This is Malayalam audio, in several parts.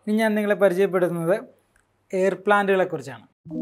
ഇനി ഞാൻ നിങ്ങളെ പരിചയപ്പെടുത്തുന്നത് എയർ പ്ലാന്റുകളെ കുറിച്ചാണ്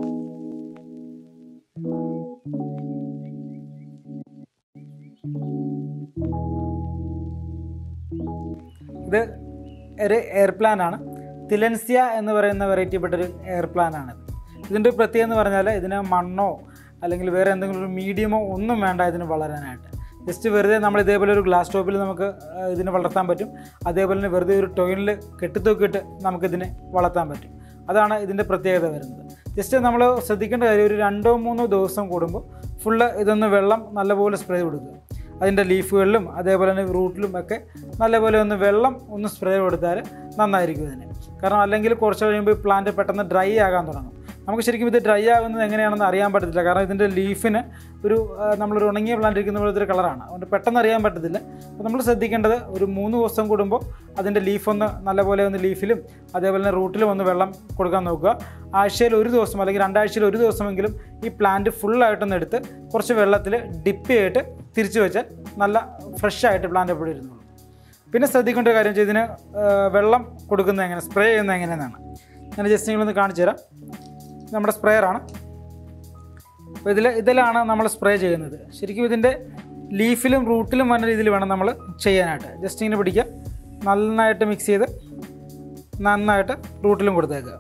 ഇത് ഒരു എയർ പ്ലാൻ ആണ് തിലൻസിയ എന്ന് പറയുന്ന വെറൈറ്റി പെട്ടൊരു എയർ പ്ലാൻ ആണ് ഇതിൻ്റെ ഒരു പ്രത്യേകത എന്ന് പറഞ്ഞാൽ ഇതിന് മണ്ണോ അല്ലെങ്കിൽ വേറെ എന്തെങ്കിലും ഒരു മീഡിയമോ ഒന്നും വേണ്ട ഇതിന് വളരാനായിട്ട് ജസ്റ്റ് വെറുതെ നമ്മൾ ഇതേപോലെ ഒരു ഗ്ലാസ് ടോപ്പിൽ നമുക്ക് ആ, ഇതിനെ വളർത്താൻ പറ്റും അതേപോലെ തന്നെ വെറുതെ ഒരു ടോയിനിൽ കെട്ടിത്തൂക്കിയിട്ട് നമുക്കിതിനെ വളർത്താൻ പറ്റും അതാണ് ഇതിൻ്റെ പ്രത്യേകത വരുന്നത് ജസ്റ്റ് നമ്മൾ ശ്രദ്ധിക്കേണ്ട കാര്യം ഒരു രണ്ടോ മൂന്നോ ദിവസം കൂടുമ്പോൾ ഫുള്ള് ഇതൊന്ന് വെള്ളം നല്ലപോലെ സ്പ്രേ കൊടുക്കുക അതിൻ്റെ ലീഫുകളിലും അതേപോലെ തന്നെ റൂട്ടിലും ഒക്കെ നല്ലപോലെ ഒന്ന് വെള്ളം ഒന്ന് സ്പ്രേ കൊടുത്താൽ നന്നായിരിക്കും ഇതിന് കാരണം അല്ലെങ്കിൽ കുറച്ച് കഴിയുമ്പോൾ ഈ പ്ലാന്റ് പെട്ടെന്ന് ഡ്രൈ ആകാൻ തുടങ്ങും നമുക്ക് ശരിക്കും ഇത് ഡ്രൈ ആകുന്നത് എങ്ങനെയാണെന്ന് അറിയാൻ പറ്റത്തില്ല കാരണം ഇതിൻ്റെ ലീഫിന് ഒരു ആ, നമ്മളൊരു ഉണങ്ങിയ പ്ലാന്റ് ഇരിക്കുന്ന പോലത്തെ ഒരു കളറാണ് അതുകൊണ്ട് പെട്ടെന്ന് അറിയാൻ പറ്റത്തില്ല അപ്പോൾ നമ്മൾ ശ്രദ്ധിക്കേണ്ടത് ഒരു മൂന്ന് ദിവസം കൂടുമ്പോൾ അതിൻ്റെ ലീഫൊന്ന് നല്ലപോലെ ഒന്ന് ലീഫിലും അതേപോലെ തന്നെ റൂട്ടിലും ഒന്ന് വെള്ളം കൊടുക്കാൻ നോക്കുക ആഴ്ചയിൽ ഒരു ദിവസം അല്ലെങ്കിൽ രണ്ടാഴ്ചയിൽ ഒരു ദിവസമെങ്കിലും ഈ പ്ലാന്റ് ഫുള്ളായിട്ടൊന്ന് എടുത്ത് കുറച്ച് വെള്ളത്തിൽ ഡിപ്പ് ചെയ്തിട്ട് തിരിച്ചു വെച്ചാൽ നല്ല ഫ്രഷ് ആയിട്ട് പ്ലാന്റ് എപ്പോഴും ഇരുന്നുള്ളൂ പിന്നെ ശ്രദ്ധിക്കേണ്ട ഒരു കാര്യം വെച്ചാൽ ഇതിന് ആ, വെള്ളം കൊടുക്കുന്നത് എങ്ങനെ സ്പ്രേ ചെയ്യുന്നത് എങ്ങനെയെന്നാണ് ഞാൻ ജസ്റ്റ് നിങ്ങളൊന്ന് കാണിച്ചു തരാം നമ്മുടെ സ്പ്രേയറാണ് അപ്പോൾ ഇതിൽ ഇതിലാണ് നമ്മൾ സ്പ്രേ ചെയ്യുന്നത് ശരിക്കും ഇതിൻ്റെ ലീഫിലും റൂട്ടിലും വന്ന രീതിയിൽ വേണം നമ്മൾ ചെയ്യാനായിട്ട് ജസ്റ്റ് ഇങ്ങനെ പിടിക്കുക നന്നായിട്ട് മിക്സ് ചെയ്ത് നന്നായിട്ട് റൂട്ടിലും കൊടുത്തേക്കുക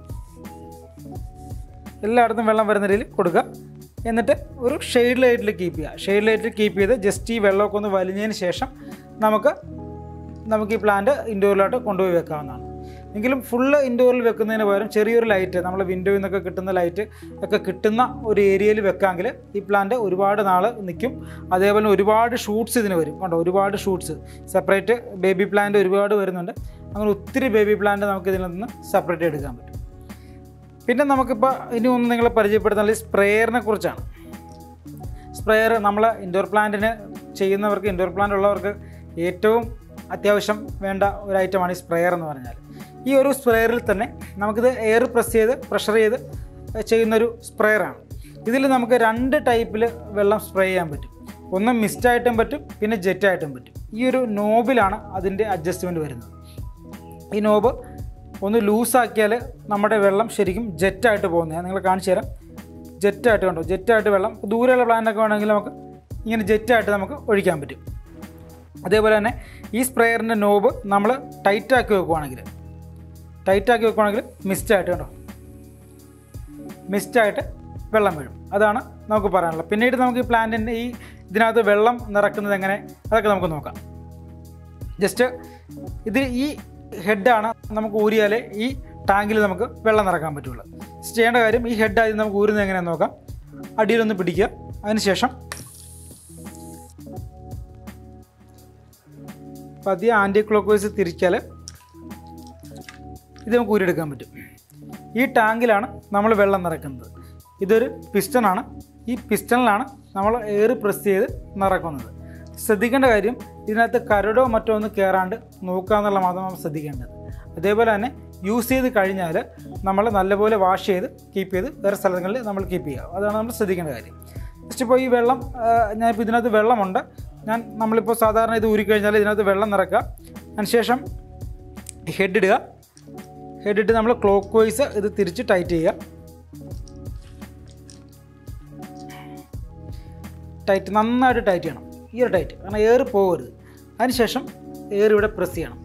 എല്ലായിടത്തും വെള്ളം വരുന്ന രീതിയിൽ കൊടുക്കുക എന്നിട്ട് ഒരു ഷെയ്ഡ് ലൈറ്റിൽ കീപ്പ് ചെയ്യുക ഷെയ്ഡ് ലൈറ്റിൽ കീപ്പ് ചെയ്ത് ജസ്റ്റ് ഈ വെള്ളമൊക്കെ ഒന്ന് വലിഞ്ഞതിന് ശേഷം നമുക്ക് നമുക്ക് ഈ പ്ലാന്റ് ഇൻഡോറിലോട്ട് കൊണ്ടുപോയി വെക്കാവുന്നതാണ് എങ്കിലും ഫുള്ള് ഇൻഡോറിൽ വെക്കുന്നതിന് പകരം ചെറിയൊരു ലൈറ്റ് നമ്മൾ വിൻഡോയിൽ നിന്നൊക്കെ കിട്ടുന്ന ലൈറ്റ് ഒക്കെ കിട്ടുന്ന ഒരു ഏരിയയിൽ വെക്കാമെങ്കിൽ ഈ പ്ലാന്റ് ഒരുപാട് നാൾ നിൽക്കും അതേപോലെ ഒരുപാട് ഷൂട്ട്സ് ഇതിന് വരും കണ്ടോ ഒരുപാട് ഷൂട്ട്സ് സെപ്പറേറ്റ് ബേബി പ്ലാന്റ് ഒരുപാട് വരുന്നുണ്ട് അങ്ങനെ ഒത്തിരി ബേബി പ്ലാന്റ് നമുക്ക് ഇതിൽ നിന്ന് സെപ്പറേറ്റ് എടുക്കാൻ പറ്റും പിന്നെ നമുക്കിപ്പോൾ ഇനി ഒന്ന് നിങ്ങളെ പരിചയപ്പെടുത്തുന്നത് സ്പ്രേയറിനെ കുറിച്ചാണ് സ്പ്രേയർ നമ്മൾ ഇൻഡോർ പ്ലാന്റിന് ചെയ്യുന്നവർക്ക് ഇൻഡോർ പ്ലാന്റ് ഉള്ളവർക്ക് ഏറ്റവും അത്യാവശ്യം വേണ്ട ഒരു ഐറ്റമാണ് ഈ സ്പ്രേയർ എന്ന് പറഞ്ഞാൽ ഈ ഒരു സ്പ്രേയറിൽ തന്നെ നമുക്കിത് എയർ പ്രസ് ചെയ്ത് പ്രഷർ ചെയ്ത് ചെയ്യുന്നൊരു സ്പ്രേയറാണ് ഇതിൽ നമുക്ക് രണ്ട് ടൈപ്പിൽ വെള്ളം സ്പ്രേ ചെയ്യാൻ പറ്റും ഒന്ന് മിസ്റ്റായിട്ടും പറ്റും പിന്നെ ജെറ്റായിട്ടും പറ്റും ഈ ഒരു നോബിലാണ് അതിൻ്റെ അഡ്ജസ്റ്റ്മെൻറ്റ് വരുന്നത് ഈ നോബ് ഒന്ന് ലൂസാക്കിയാൽ നമ്മുടെ വെള്ളം ശരിക്കും ജെറ്റായിട്ട് പോകുന്നത് നിങ്ങൾ കാണിച്ചു തരാം ജെറ്റായിട്ട് കണ്ടോ ജെറ്റായിട്ട് വെള്ളം ദൂരെയുള്ള പ്ലാന്റൊക്കെ വേണമെങ്കിൽ നമുക്ക് ഇങ്ങനെ ജെറ്റായിട്ട് നമുക്ക് ഒഴിക്കാൻ പറ്റും അതേപോലെ തന്നെ ഈ സ്പ്രേയറിൻ്റെ നോബ് നമ്മൾ ടൈറ്റാക്കി വെക്കുവാണെങ്കിൽ ടൈറ്റാക്കി വെക്കുവാണെങ്കിൽ മിസ്റ്റായിട്ട് കണ്ടോ മിസ്റ്റായിട്ട് വെള്ളം വീഴും അതാണ് നമുക്ക് പറയാനുള്ളത് പിന്നീട് നമുക്ക് ഈ പ്ലാന്റിൻ്റെ ഈ ഇതിനകത്ത് വെള്ളം നിറക്കുന്നത് എങ്ങനെ അതൊക്കെ നമുക്ക് നോക്കാം ജസ്റ്റ് ഇത് ഈ ഹെഡാണ് നമുക്ക് ഊരിയാലേ ഈ ടാങ്കിൽ നമുക്ക് വെള്ളം നിറക്കാൻ പറ്റുള്ളൂ ജസ്റ്റ് ചെയ്യേണ്ട കാര്യം ഈ ഹെഡ് ആദ്യം നമുക്ക് ഊരുന്നത് എങ്ങനെയാണെന്ന് നോക്കാം അടിയിലൊന്ന് പിടിക്കുക അതിനുശേഷം പതിയെ ആൻറ്റി ക്ലോക്ക് വൈസ് തിരിച്ചാൽ ഇത് നമുക്ക് ഊരിയെടുക്കാൻ പറ്റും ഈ ടാങ്കിലാണ് നമ്മൾ വെള്ളം നിറക്കുന്നത് ഇതൊരു പിസ്റ്റണാണ് ഈ പിസ്റ്റണിലാണ് നമ്മൾ എയർ പ്രസ് ചെയ്ത് നിറക്കുന്നത് ശ്രദ്ധിക്കേണ്ട കാര്യം ഇതിനകത്ത് കരടോ മറ്റോ ഒന്ന് കയറാണ്ട് നോക്കുക എന്നുള്ള മാത്രം നമ്മൾ ശ്രദ്ധിക്കേണ്ടത് അതേപോലെ തന്നെ യൂസ് ചെയ്ത് കഴിഞ്ഞാൽ നമ്മൾ നല്ലപോലെ വാഷ് ചെയ്ത് കീപ്പ് ചെയ്ത് വേറെ സ്ഥലങ്ങളിൽ നമ്മൾ കീപ്പ് ചെയ്യുക അതാണ് നമ്മൾ ശ്രദ്ധിക്കേണ്ട കാര്യം ജസ്റ്റ് ഇപ്പോൾ ഈ വെള്ളം ആ, ഞാനിപ്പോൾ ഇതിനകത്ത് വെള്ളമുണ്ട് ഞാൻ നമ്മളിപ്പോൾ സാധാരണ ഇത് ഊരിക്കഴിഞ്ഞാൽ ഇതിനകത്ത് വെള്ളം നിറക്കുക അതിനുശേഷം ഹെഡ് ഇടുക ഹെഡ് ഇട്ട് നമ്മൾ ക്ലോക്ക് വൈസ് ഇത് തിരിച്ച് ടൈറ്റ് ചെയ്യുക ടൈറ്റ് നന്നായിട്ട് ടൈറ്റ് ചെയ്യണം ഈ ഒരു ടൈറ്റ് കാരണം എയർ പോകരുത് അതിനുശേഷം എയർ ഇവിടെ പ്രസ് ചെയ്യണം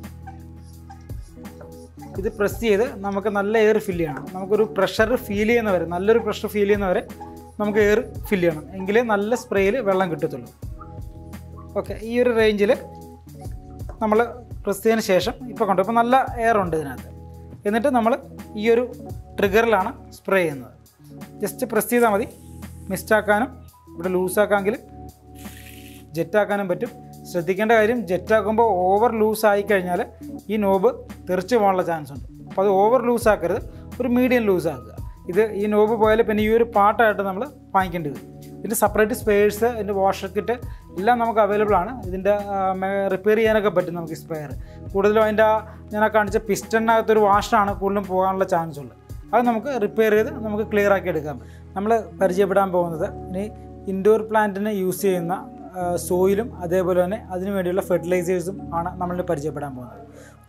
ഇത് പ്രസ് ചെയ്ത് നമുക്ക് നല്ല എയർ ഫില്ല് ചെയ്യണം നമുക്കൊരു പ്രഷർ ഫീൽ ചെയ്യുന്നവരെ നല്ലൊരു പ്രഷർ ഫീൽ ചെയ്യുന്നവരെ നമുക്ക് എയർ ഫില്ല് ചെയ്യണം എങ്കിലേ നല്ല സ്പ്രേയിൽ വെള്ളം കിട്ടത്തുള്ളൂ ഓക്കെ ഈ ഒരു റേഞ്ചിൽ നമ്മൾ പ്രസ് ചെയ്തതിന് ശേഷം ഇപ്പോൾ കണ്ടു ഇപ്പോൾ നല്ല എയർ ഉണ്ട് ഇതിനകത്ത് എന്നിട്ട് നമ്മൾ ഈ ഒരു ട്രിഗറിലാണ് സ്പ്രേ ചെയ്യുന്നത് ജസ്റ്റ് പ്രസ് ചെയ്താൽ മതി മിസ്റ്റാക്കാനും ഇവിടെ ലൂസാക്കാമെങ്കിൽ ജെറ്റാക്കാനും പറ്റും ശ്രദ്ധിക്കേണ്ട കാര്യം ജെറ്റാക്കുമ്പോൾ ഓവർ ലൂസ് ആയി കഴിഞ്ഞാൽ ഈ നോബ് തെറിച്ച് പോകാനുള്ള ചാൻസ് ഉണ്ട് അപ്പോൾ അത് ഓവർ ലൂസ് ആക്കരുത് ഒരു മീഡിയം ലൂസ് ആക്കുക ഇത് ഈ നോബ് പോയാൽ പിന്നെ ഈ ഒരു പാട്ടായിട്ട് നമ്മൾ വാങ്ങിക്കേണ്ടി വരും ഇതിൻ്റെ സെപ്പറേറ്റ് സ്പെയർസ് ഇതിൻ്റെ വാഷർ കിറ്റ് എല്ലാം നമുക്ക് അവൈലബിൾ ആണ് ഇതിൻ്റെ റിപ്പയർ ചെയ്യാനൊക്കെ പറ്റും നമുക്ക് ഈ സ്പെയർ കൂടുതലും അതിൻ്റെ ആ ഞാൻ ആ കാണിച്ച പിസ്റ്റണിനകത്തൊരു വാഷാണ് കൂടുതലും പോകാനുള്ള ചാൻസ് ഉള്ളത് അത് നമുക്ക് റിപ്പയർ ചെയ്ത് നമുക്ക് ക്ലിയർ ആക്കി എടുക്കാൻ പറ്റും നമ്മൾ പരിചയപ്പെടാൻ പോകുന്നത് ഇനി ഇൻഡോർ പ്ലാന്റിന് യൂസ് ചെയ്യുന്ന സോയിലും അതേപോലെ തന്നെ അതിനു വേണ്ടിയുള്ള ഫെർട്ടിലൈസേഴ്സും ആണ് നമ്മൾ പരിചയപ്പെടാൻ പോകുന്നത്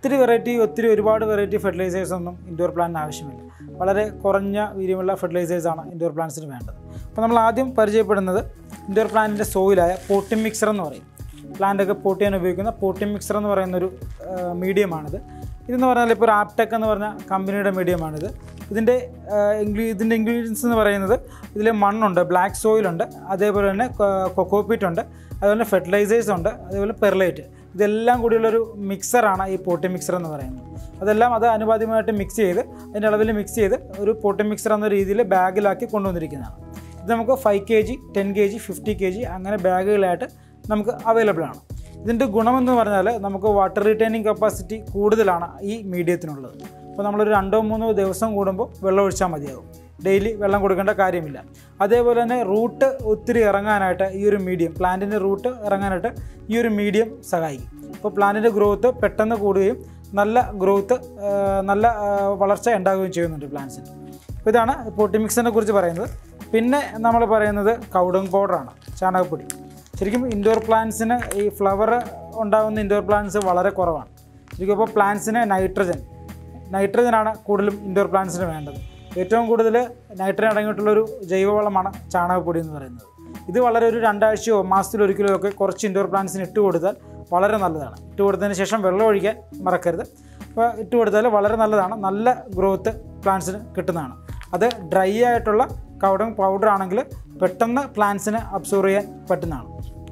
ഒത്തിരി വെറൈറ്റി ഒത്തിരി ഒരുപാട് വെറൈറ്റി ഫെർട്ടിലൈസേഴ്സ് ഒന്നും ഇൻഡോർ പ്ലാന്റിന് ആവശ്യമില്ല വളരെ കുറഞ്ഞ വീര്യമുള്ള ഫെർട്ടിലൈസേഴ്സാണ് ഇൻഡോർ പ്ലാന്റ്സിന് വേണ്ടത് അപ്പോൾ നമ്മൾ ആദ്യം പരിചയപ്പെടുന്നത് ഇൻഡോർ പ്ലാന്റിൻ്റെ സോയിലായ പോട്ടി മിക്സർ എന്ന് പറയും പ്ലാന്റൊക്കെ പോട്ട് ചെയ്യാൻ ഉപയോഗിക്കുന്ന പോട്ടി മിക്സർ എന്ന് പറയുന്ന ഒരു മീഡിയമാണിത് ഇതെന്ന് പറഞ്ഞാൽ ഇപ്പോൾ ഒരു ആപ്ടെക് എന്ന് പറഞ്ഞ കമ്പനിയുടെ മീഡിയമാണിത് ഇതിൻ്റെ ഇംഗ്ലീ ഇതിൻ്റെ ഇൻഗ്രീഡിയൻസ് എന്ന് പറയുന്നത് ഇതിൽ മണ്ണുണ്ട് ബ്ലാക്ക് സോയിലുണ്ട് അതേപോലെ തന്നെ കൊക്കോപ്പീറ്റ് ഉണ്ട് അതുപോലെ ഫെർട്ടിലൈസേഴ്സ് ഉണ്ട് അതേപോലെ പെർലൈറ്റ് ഇതെല്ലാം കൂടിയുള്ളൊരു മിക്സറാണ് ഈ പോട്ടി മിക്സർ എന്ന് പറയുന്നത് അതെല്ലാം അത് അനുപാതികമായിട്ട് മിക്സ് ചെയ്ത് അതിൻ്റെ അളവിൽ മിക്സ് ചെയ്ത് ഒരു പോട്ടി മിക്സർ എന്ന രീതിയിൽ ബാഗിലാക്കി കൊണ്ടുവന്നിരിക്കുന്നതാണ് ഇത് നമുക്ക് five K G ten K G fifty K G അങ്ങനെ ബാഗുകളായിട്ട് നമുക്ക് അവൈലബിൾ ആണ് ഇതിൻ്റെ ഗുണമെന്ന് പറഞ്ഞാൽ നമുക്ക് വാട്ടർ റിട്ടൈനിങ് കപ്പാസിറ്റി കൂടുതലാണ് ഈ മീഡിയത്തിനുള്ളത് അപ്പോൾ നമ്മളൊരു രണ്ടോ മൂന്നോ ദിവസം കൂടുമ്പോൾ വെള്ളം ഒഴിച്ചാൽ മതിയാകും ഡെയിലി വെള്ളം കൊടുക്കേണ്ട കാര്യമില്ല അതേപോലെ തന്നെ റൂട്ട് ഒത്തിരി ഇറങ്ങാനായിട്ട് ഈ ഒരു മീഡിയം പ്ലാന്റിൻ്റെ റൂട്ട് ഇറങ്ങാനായിട്ട് ഈ ഒരു മീഡിയം സഹായിക്കും അപ്പോൾ പ്ലാന്റിൻ്റെ ഗ്രോത്ത് പെട്ടെന്ന് കൂടുകയും നല്ല ഗ്രോത്ത് നല്ല ആ, വളർച്ച ഉണ്ടാകുകയും ചെയ്യുന്നുണ്ട് പ്ലാന്റ്സിന് അപ്പോൾ ഇതാണ് പൊട്ടിമിക്സിനെ കുറിച്ച് പറയുന്നത് പിന്നെ നമ്മൾ പറയുന്നത് കൗഡങ് പൗഡറാണ് ചാണകപ്പൊടി ശരിക്കും ഇൻഡോർ പ്ലാന്റ്സിന് ഈ ഫ്ലവർ ഉണ്ടാകുന്ന ഇൻഡോർ പ്ലാന്റ്സ് വളരെ കുറവാണ് ശരിക്കും അപ്പോൾ പ്ലാന്റ്സിന് നൈട്രജൻ നൈട്രജനാണ് കൂടുതലും ഇൻഡോർ പ്ലാന്റ്സിന് വേണ്ടത് ഏറ്റവും കൂടുതൽ നൈട്രജൻ അടങ്ങിയിട്ടുള്ളൊരു ജൈവവളമാണ് ചാണകപ്പൊടി എന്ന് പറയുന്നത് ഇത് വളരെ ഒരു രണ്ടാഴ്ചയോ മാസത്തിലൊരിക്കലോ ഒക്കെ കുറച്ച് ഇൻഡോർ പ്ലാന്റ്സിന് ഇട്ട് കൊടുത്താൽ വളരെ നല്ലതാണ് ഇട്ട് കൊടുത്തതിന് ശേഷം വെള്ളം ഒഴിക്കാൻ മറക്കരുത് അപ്പോൾ ഇട്ട് കൊടുത്താൽ വളരെ നല്ലതാണ് നല്ല ഗ്രോത്ത് പ്ലാന്റ്സിന് കിട്ടുന്നതാണ് അത് ഡ്രൈ ആയിട്ടുള്ള കൗഡങ് പൗഡർ ആണെങ്കിൽ പെട്ടെന്ന് പ്ലാന്റ്സിന് അബ്സോർവ് ചെയ്യാൻ പറ്റുന്നതാണ്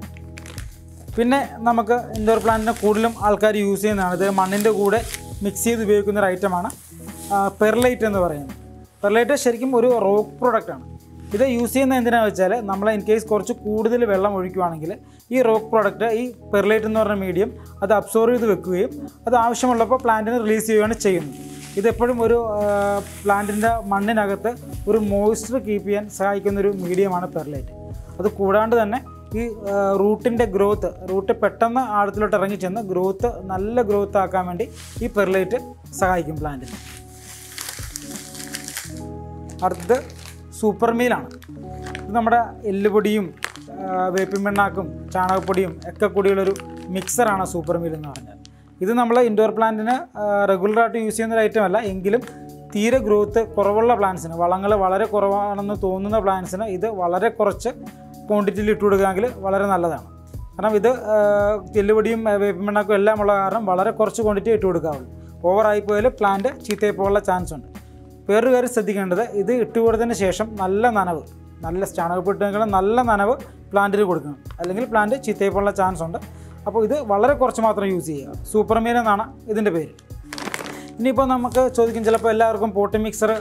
പിന്നെ നമുക്ക് ഇൻഡോർ പ്ലാന്റിനെ കൂടുതലും ആൾക്കാർ യൂസ് ചെയ്യുന്നതാണ് ഇത് മണ്ണിൻ്റെ കൂടെ മിക്സ് ചെയ്ത് ഉപയോഗിക്കുന്ന ഒരു ഐറ്റമാണ് പെർലൈറ്റ് എന്ന് പറയുന്നത് പെർലൈറ്റ് ശരിക്കും ഒരു റോക്ക് പ്രോഡക്റ്റാണ് ഇത് യൂസ് ചെയ്യുന്നത് എന്തിനാണെന്ന് വെച്ചാൽ നമ്മൾ ഇൻ കേസ് കുറച്ച് കൂടുതൽ വെള്ളം ഒഴിക്കുകയാണെങ്കിൽ ഈ റോക്ക് പ്രോഡക്റ്റ് ഈ പെർലൈറ്റ് എന്ന് പറഞ്ഞ മീഡിയം അത് അബ്സോർവ് ചെയ്ത് വെക്കുകയും അത് ആവശ്യമുള്ളപ്പോൾ പ്ലാന്റിന് റിലീസ് ചെയ്യുകയാണ് ചെയ്യുന്നത് ഇതെപ്പോഴും ഒരു പ്ലാന്റിൻ്റെ മണ്ണിനകത്ത് ഒരു മോയ്സ്ചർ കീപ്പ് ചെയ്യാൻ സഹായിക്കുന്ന ഒരു മീഡിയമാണ് പെർലൈറ്റ് അത് കൂടാണ്ട് തന്നെ ഈ റൂട്ടിൻ്റെ ഗ്രോത്ത് റൂട്ട് പെട്ടെന്ന് ആഴത്തിലോട്ട് ഇറങ്ങി ചെന്ന് ഗ്രോത്ത് നല്ല ഗ്രോത്ത് ആക്കാൻ വേണ്ടി ഈ പെർലൈറ്റ് സഹായിക്കും പ്ലാന്റിന് അടുത്തത് സൂപ്പർ മീലാണ് ഇത് നമ്മുടെ എല്ലുപൊടിയും ആ, വേപ്പിൻ പിണ്ണാക്കും ചാണകപ്പൊടിയും ഒക്കെ കൂടിയുള്ളൊരു മിക്സറാണ് സൂപ്പർ മീൽ എന്ന് പറഞ്ഞാൽ ഇത് നമ്മൾ ഇൻഡോർ പ്ലാന്റിന് റെഗുലറായിട്ട് യൂസ് ചെയ്യുന്ന ഒരു ഐറ്റം അല്ല എങ്കിലും തീരെ ഗ്രോത്ത് കുറവുള്ള പ്ലാന്റ്സിന് വളങ്ങൾ വളരെ കുറവാണെന്ന് തോന്നുന്ന പ്ലാന്റ്സിന് ഇത് വളരെ കുറച്ച് ക്വാണ്ടിറ്റിയിൽ ഇട്ട് കൊടുക്കുകയെങ്കിൽ വളരെ നല്ലതാണ് കാരണം ഇത് എല്ലുപൊടിയും വേപ്പിൻ പിണ്ണാക്കും എല്ലാം ഉള്ള കാരണം വളരെ കുറച്ച് ക്വാണ്ടിറ്റി ഇട്ട് കൊടുക്കാവുള്ളൂ ഓവറായി പോയാൽ പ്ലാന്റ് ചീത്തയായി പോകാനുള്ള ചാൻസ് ഉണ്ട് വേറൊരു കാര്യം ശ്രദ്ധിക്കേണ്ടത് ഇത് ഇട്ട് കൊടുത്തതിന് ശേഷം നല്ല നനവ് നല്ല ചാണകപ്പൊട്ടിനേക്കാളും നല്ല നനവ് പ്ലാന്റിൽ കൊടുക്കണം അല്ലെങ്കിൽ പ്ലാന്റ് ചീത്തയിപ്പോഴുള്ള ചാൻസ് ഉണ്ട് അപ്പോൾ ഇത് വളരെ കുറച്ച് മാത്രം യൂസ് ചെയ്യുക സൂപ്പർ മീൻ എന്നാണ് ഇതിൻ്റെ പേര് ഇനിയിപ്പോൾ നമുക്ക് ചോദിക്കും ചിലപ്പോൾ എല്ലാവർക്കും പോട്ടി മിക്സർ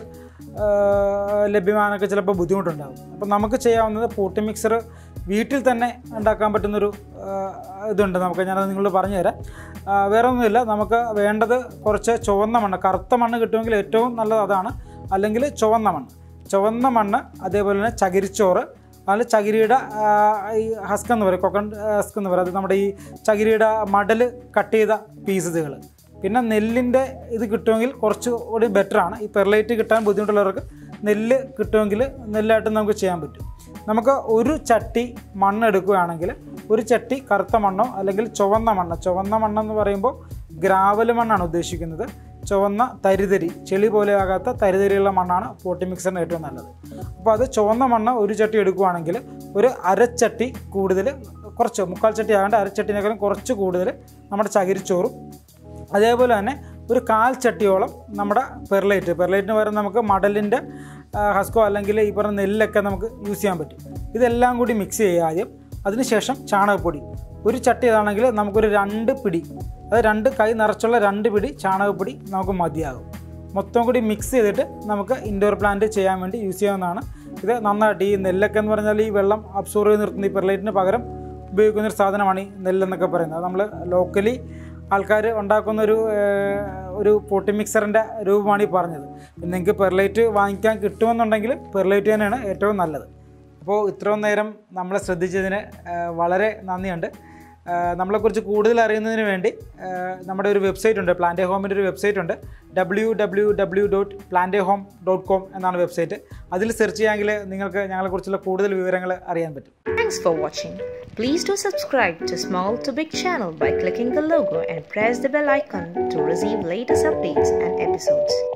ലഭ്യമാകാനൊക്കെ ചിലപ്പോൾ ബുദ്ധിമുട്ടുണ്ടാകും അപ്പോൾ നമുക്ക് ചെയ്യാവുന്നത് പോട്ടി മിക്സർ വീട്ടിൽ തന്നെ ഉണ്ടാക്കാൻ പറ്റുന്നൊരു ആ, ഇതുണ്ട് നമുക്ക് ഞാനത് നിങ്ങളോട് പറഞ്ഞു തരാം ആ, വേറെ ഒന്നുമില്ല നമുക്ക് വേണ്ടത് കുറച്ച് ചുവന്ന മണ്ണ് കറുത്ത മണ്ണ് കിട്ടുമെങ്കിൽ ഏറ്റവും നല്ലത് അതാണ് അല്ലെങ്കിൽ ചുവന്ന മണ്ണ് ചുവന്ന മണ്ണ് അതേപോലെ തന്നെ ചകിരിച്ചോറ് അതിൽ ചകിരിയുടെ ആ, ഈ ഹസ്ക് എന്ന് പറയും കൊക്കൺ ഹസ്ക് എന്ന് പറയും അത് നമ്മുടെ ഈ ചകിരിയുടെ മടൽ കട്ട് ചെയ്ത പീസുകൾ പിന്നെ നെല്ലിൻ്റെ ഇത് കിട്ടുമെങ്കിൽ കുറച്ചുകൂടി ബെറ്ററാണ് ഈ പെർലൈറ്റ് കിട്ടാൻ ബുദ്ധിമുട്ടുള്ളവർക്ക് നെല്ല് കിട്ടുമെങ്കിൽ നെല്ലായിട്ട് നമുക്ക് ചെയ്യാൻ പറ്റും നമുക്ക് ഒരു ചട്ടി മണ്ണ് എടുക്കുകയാണെങ്കിൽ ഒരു ചട്ടി കറുത്ത മണ്ണോ അല്ലെങ്കിൽ ചുവന്ന മണ്ണ് ചുവന്ന മണ്ണെന്ന് പറയുമ്പോൾ ഗ്രാവൽ മണ്ണാണ് ഉദ്ദേശിക്കുന്നത് ചുവന്ന തരിതരി ചെളി പോലെ ആകാത്ത തരിതരിയുള്ള മണ്ണാണ് പോട്ടി മിക്സറിന് ഏറ്റവും നല്ലത് അപ്പോൾ അത് ചുവന്ന മണ്ണ് ഒരു ചട്ടി എടുക്കുകയാണെങ്കിൽ ഒരു അരച്ചട്ടി കൂടുതൽ കുറച്ച് മുക്കാൽ ചട്ടി ആകേണ്ട അരച്ചട്ടിനേക്കാളും കുറച്ച് കൂടുതൽ നമ്മുടെ ചകിരിച്ചോറും അതേപോലെ തന്നെ ഒരു കാൽ ചട്ടിയോളം നമ്മുടെ പെർലൈറ്റ് പെർലൈറ്റിന് പകരം നമുക്ക് മടലിൻ്റെ ഹസ്കോ അല്ലെങ്കിൽ ഈ പറഞ്ഞ നെല്ലൊക്കെ നമുക്ക് യൂസ് ചെയ്യാൻ പറ്റും ഇതെല്ലാം കൂടി മിക്സ് ചെയ്യുക ആദ്യം അതിനുശേഷം ചാണകപ്പൊടി ഒരു ചട്ടി ഇതാണെങ്കിൽ നമുക്കൊരു രണ്ട് പിടി അത് രണ്ട് കൈ നിറച്ചുള്ള രണ്ട് പിടി ചാണകപ്പൊടി നമുക്ക് മതിയാകും മൊത്തം കൂടി മിക്സ് ചെയ്തിട്ട് നമുക്ക് ഇൻഡോർ പ്ലാന്റ് ചെയ്യാൻ വേണ്ടി യൂസ് ചെയ്യാവുന്നതാണ് ഇത് നന്നായിട്ട് ഈ നെല്ലൊക്കെ എന്ന് പറഞ്ഞാൽ ഈ വെള്ളം അബ്സോർവ് ചെയ്ത് നിർത്തുന്ന ഈ പെർലൈറ്റിന് പകരം ഉപയോഗിക്കുന്ന ഒരു സാധനമാണ് ഈ നെല്ലെന്നൊക്കെ പറയുന്നത് നമ്മൾ ലോക്കലി ആൾക്കാർ ഉണ്ടാക്കുന്ന ഒരു ഏഹ്, ഒരു പൊട്ടി മിക്സറിൻ്റെ രൂപമാണ് ഈ പറഞ്ഞത് പിന്നെ നിങ്ങൾക്ക് പെർലൈറ്റ് വാങ്ങിക്കാൻ കിട്ടുമെന്നുണ്ടെങ്കിൽ പെർലൈറ്റ് തന്നെയാണ് ഏറ്റവും നല്ലത് അപ്പോൾ ഇത്രയും നേരം നമ്മളെ ശ്രദ്ധിച്ചതിന് ഏഹ്, വളരെ നന്ദിയുണ്ട് ആ, നമ്മളെക്കുറിച്ച് കൂടുതൽ അറിയുന്നതിന് വേണ്ടി ആ, നമ്മുടെ ഒരു വെബ്സൈറ്റ് ഉണ്ട് പ്ലാന്റേ ഹോമിൻ്റെ ഒരു വെബ്സൈറ്റ് ഉണ്ട് W W W dot plante home dot com എന്നാണ് വെബ്സൈറ്റ് അതിൽ സെർച്ച് ചെയ്യാമെങ്കിൽ നിങ്ങൾക്ക് ഞങ്ങളെക്കുറിച്ചുള്ള കൂടുതൽ വിവരങ്ങൾ അറിയാൻ പറ്റും Thanks for watching. Please do subscribe to Small to Big channel by clicking the logo and press the bell icon to receive latest updates and episodes.